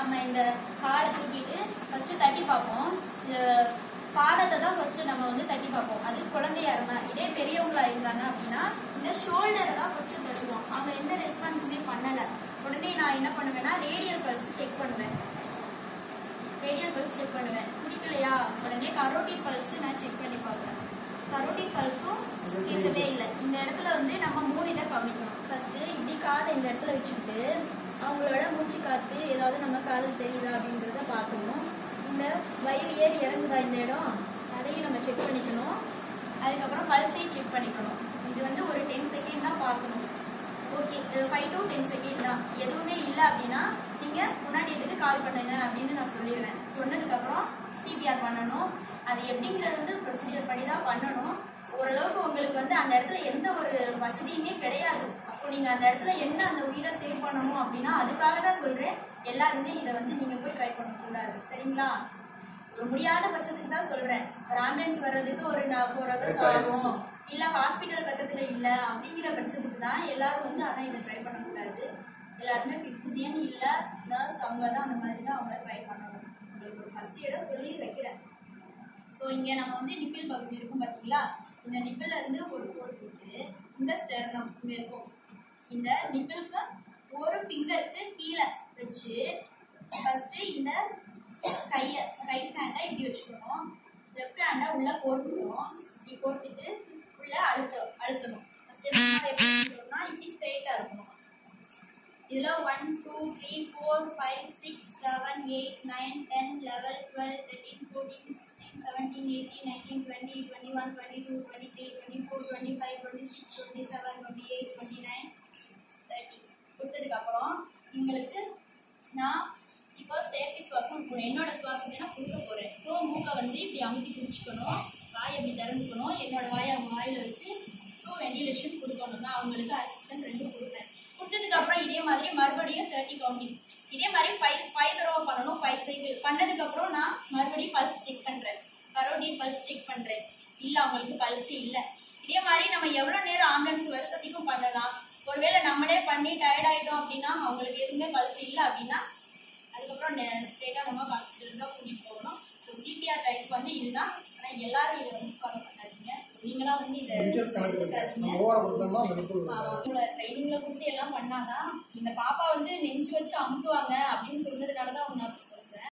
நம்ம இந்த காலை தூக்கிட்டு ஃபர்ஸ்ட் தட்டி பார்ப்போம் இந்த பாதத்தை தான் ஃபர்ஸ்ட் நம்ம வந்து தட்டி பார்ப்போம் அது குழந்தையா இருந்தா இதே பெரியவங்களா இருந்தாங்க அப்படின்னா இந்த ஷோல்டரை தான் ஃபர்ஸ்ட் தட்டுவோம் அவங்க எந்த ரெஸ்பான்ஸுமே பண்ணல உடனே நான் என்ன பண்ணுவேன்னா ரேடியல் பல்ஸ் செக் பண்ணுவேன் ரேடியல் பல்ஸ் செக் பண்ணுவேன் பிடிக்கலையா உடனே கரோட்டின் பல்ஸ் நான் செக் பண்ணி பார்ப்பேன் கரோட்டின் பல்ஸும் கேட்கவே இல்லை இந்த இடத்துல வந்து நம்ம மூணு இதை கவனிக்கணும் ஃபர்ஸ்ட் இப்படி காதை இந்த இடத்துல வச்சுக்கிட்டு அவங்களோட மூச்சு காத்து ஏதாவது நம்ம காதில் தெரியுதா அப்படின்றத பார்க்கணும் இந்த வயிறு ஏறி இறங்குதா இந்த இடம் அதையும் நம்ம செக் பண்ணிக்கணும் அதுக்கப்புறம் பல்ஸையும் செக் பண்ணிக்கணும் இது வந்து ஒரு டென் செகண்ட் தான் பார்க்கணும் okay five to ten second தான் எதுவுமே இல்லை அப்படின்னா நீங்க முன்னாடி எடுத்து கால் பண்ணுங்க அப்படின்னு நான் சொல்லிடுறேன் சொன்னதுக்கப்புறம் சிபிஆர் பண்ணணும் அது எப்படிங்கிறது வந்து ப்ரொசீஜர் படி தான் பண்ணணும் ஓரளவுக்கு உங்களுக்கு வந்து அந்த இடத்துல எந்த ஒரு வசதியுமே கிடையாது அப்போ நீங்க அந்த இடத்துல என்ன அந்த உயிரை சேவ் பண்ணணும் அப்படின்னா அதுக்காக தான் சொல்றேன் எல்லாருமே இதை வந்து நீங்க போய் ட்ரை பண்ணக்கூடாது சரிங்களா ஒரு முடியாத பட்சத்துக்கு தான் சொல்றேன் ஒரு ஆம்புலன்ஸ் வர்றதுக்கு ஒரு ஃபோர் ஹவர்ஸ் ஆகும் இல்ல ஹாஸ்பிட்டல் பக்கத்துல இல்ல அப்படிங்கிற பட்சத்துக்கு தான் எல்லாரும் வந்து ஆனா இதை ட்ரை பண்ணக்கூடாது எல்லாருமே பிசிசியன் இல்ல நர்ஸ் அவங்க தான் அந்த மாதிரி தான் அவங்க ட்ரை பண்ணணும் உங்களுக்கு ஒரு ஃபர்ஸ்ட் இடம் சொல்லி வைக்கிறேன் ஸோ இங்க நம்ம வந்து நிப்பிள் பகுதி இருக்கும் பாத்தீங்களா இந்த நிப்பிள்ல இருந்து ஒரு கோடு போட்டு இந்த ஸ்டெர்னம் இங்க இருக்கும் இந்த நிப்பிளுக்கு ஒரு ஃபிங்கருக்கு கீழே வச்சு ஃபர்ஸ்ட் இந்த கையை ரைட் ஹேண்டை இப்படி வச்சுக்கணும் லெஃப்ட் ஹேண்டை உள்ள போட்டுக்கணும் இப்படி போட்டுட்டு உள்ள அழுத்த அழுத்தணும் ஃபர்ஸ்ட் எப்படி இருக்கணும்னா இப்படி ஸ்ட்ரெயிட்டா இருக்கணும் இதுல one two three four five six seven eight nine ten eleven twelve thirteen fourteen sixteen seventeen eighteen nineteen twenty twenty one twenty two twenty three twenty four twenty five twenty six twenty seven twenty eight twenty nine thirty கொடுத்ததுக்கப்புறம் உங்களுக்கு நான் இப்போ செயற்கை சுவாசம் இப்போ என்னோட சுவாசத்தை நான் கொடுக்க போகிறேன் ஸோ மூக்கை வந்து இப்படி அமுக்கி பிடிச்சிக்கணும் வாயை இப்படி திறந்துக்கணும் என்னோட வாயை அவங்க வாயில் வச்சு டூ வெண்டிலேஷன் கொடுக்கணும் நான் அவங்களுக்கு ஆக்சிஜன் ரெண்டும் கொடுப்பேன் கொடுத்ததுக்கப்புறம் இதே மாதிரி மறுபடியும் தேர்ட்டி கவுண்டிங் இதே மாதிரி ஃபைவ் ஃபைவ் தடவை பண்ணணும் ஃபைவ் சைக்கிள் பண்ணதுக்கப்புறம் நான் மறுபடியும் பல்ஸ் செக் பண்ணுறேன் கரோடியன் பல்ஸ் செக் பண்ணுறேன் இல்லை அவங்களுக்கு பல்ஸ் இல்லை இதே மாதிரி நம்ம எவ்வளோ நேரம் ஆம்புலன்ஸ் வருஷத்துக்கும் பண்ணலாம் ஒருவேளை நம்மளே பண்ணி டயர்ட் ஆயிட்டோம் அப்படின்னா அவங்களுக்கு எதுவுமே பல்ஸ் இல்லை அப்படின்னா அதுக்கப்புறம் ஸ்ட்ரெயிட்டாக நம்ம ஹாஸ்பிட்டல் தான் கூட்டிகிட்டு போகணும் ஸோ சிபிஆர் டைப் வந்து இதுதான் ஆனால் எல்லாரும் இதை வந்து ஃபாலோ பண்ணாதீங்க ஸோ நீங்களாம் வந்து இதை இன்ச்சஸ் கணக்கு இருக்கு எடுத்துக்காதீங்க. நம்ம ஓவரா கொடுத்தோம்னா அந்த நிப்புள் ஆமா, உங்களை ட்ரைனிங்ல கொடுத்து எல்லாம் பண்ணாதான் இந்த பாப்பா வந்து நெஞ்சு வச்சு அமுத்துவாங்க அப்படின்னு சொன்னதுனால தான் அவங்க நான் அப்படி சொல்றேன்